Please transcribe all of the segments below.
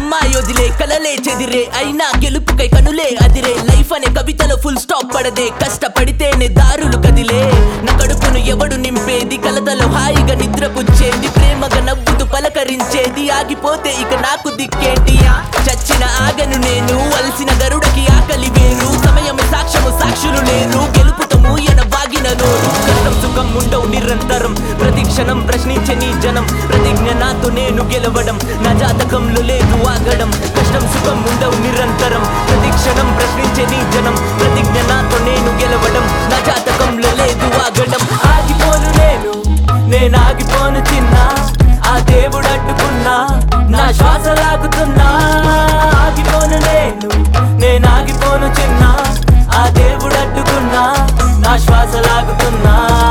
అమ్మాయి వదిలే కలలే చెదిరే అయినా గెలుపుకై కనులే అదిరే లైఫ్ అనే కవితలో ఫుల్ స్టాప్ పడదే కష్టపడితేనే దారులు కదిలే నా కడుపును ఎవడు నింపేది కలతలో హాయిగా నిద్రపుచ్చేది ప్రేమగా నవ్వుతూ పలకరించేది ఆగిపోతే ఇక నాకు దిక్కేంటి చచ్చిన ఆగను నేను అలసిన గరుడకి ఆకలి వేరు సమయం సాక్ష్యము సాక్షులు లేరు గెలుపుతో మూయన వాగిన నోరు కష్టం సుఖం ఉండవు నిరంతరం ప్రతి క్షణం ప్రశ్నించే నీ జనం ప్రతిజ్ఞ నాతో నేను గెలవడం నా జాతకంలో లేదు ఆగడం కష్టం సుఖం ఉండవు నిరంతరం ప్రతి క్షణం ప్రశ్నించే నీ జనం ప్రతిజ్ఞ నాతో నేను గెలవడం నా జాతకంలో లేదు ఆగడం ఆగిపోను నేను నేను ఆగిపోను చిన్న ఆ దేవుడు అడ్డుకున్నా నా శ్వాస లాగుతున్నా ఆగిపోను నేను నేను ఆగిపోను చిన్న ఆ దేవుడు అడ్డుకున్నా నా శ్వాస లాగుతున్నా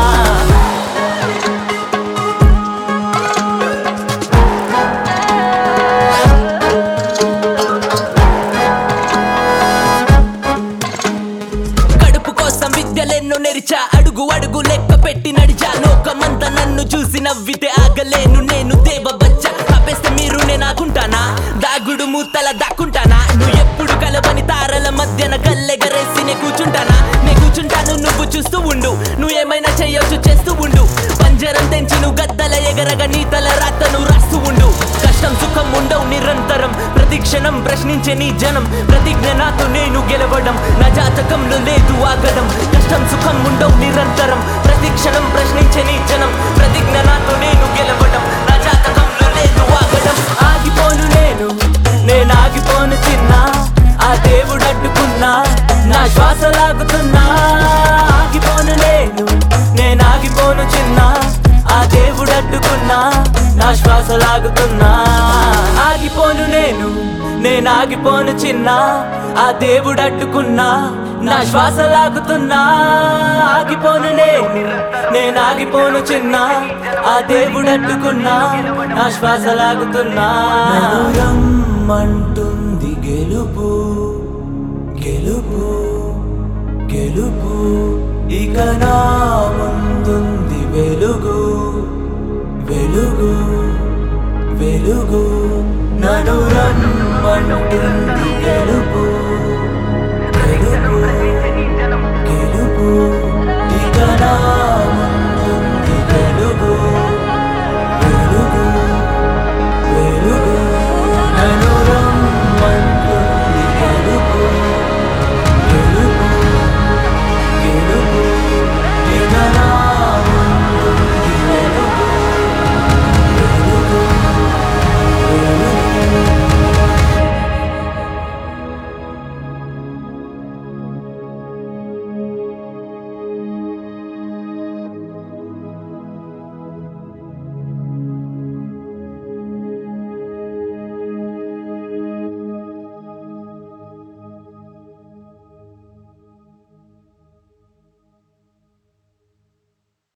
కడుపు కోసం విద్యలెన్నో నెరిచా అడుగు అడుగు లెక్క పెట్టి నడిచా లోకమంతా నన్ను చూసి నవ్వితే ఆగలేను నేను దేవ బచ్చ తప్పేస్తే మీరు నేనాకుంటానా దాగుడు మూతల దాక్కుంటానా నువ్వు ఎప్పుడు కలవని తారల మధ్యన కల్లెగరేసి నే కూర్చుంటానా నే కూర్చుంటాను నువ్వు చూస్తూ ఉండు నువ్వు ఏమైనా చేయొచ్చు చేస్తూ ఉండు పంజరం తెంచి నువ్వు గద్దల ఎగరగా నీ తల రాతను రాస్తూ ఉండు కష్టం సుఖం ఉండవు నిరంతరం ప్రతి క్షణం ప్రశ్నించే నీ జనం ప్రతిజ్ఞ నాతో నేను గెలవడం నా జాతకంలో లేదు ఆగడం కష్టం సుఖం ఉండవు నిరంతరం ప్రతి క్షణం ప్రశ్నించే నీ జనం ప్రతిజ్ఞ నాతో నేను గెలవడం నా జాతకంలో లేదు ఆగడం ఆగిపోను నేను నేను ఆగిపోను చిన్న ఆ దేవుడు అడ్డుకున్నా నా శ్వాస లాగుతున్నా ఆగిపోను నేను నేను ఆగిపోను చిన్న ఆ దేవుడు అడ్డుకున్నా నా శ్వాస లాగుతున్నా ఆగిపోను నేను నేను ఆగిపోను చిన్న ఆ దేవుడు అడ్డుకున్నా నా శ్వాస లాగుతున్నా ఆగిపోను నేను నేను ఆగిపోను చిన్న ఆ దేవుడు అడ్డుకున్నా నా శ్వాస లాగుతున్నా రమ్మంటుంది గెలుపు గెలుపు గెలుపు ఇక నా ముందుంది వెలుగు వెలుగు వెలుగు నన్ను రమ్మంటుంది గెలుపు గెలుపు గెలుపు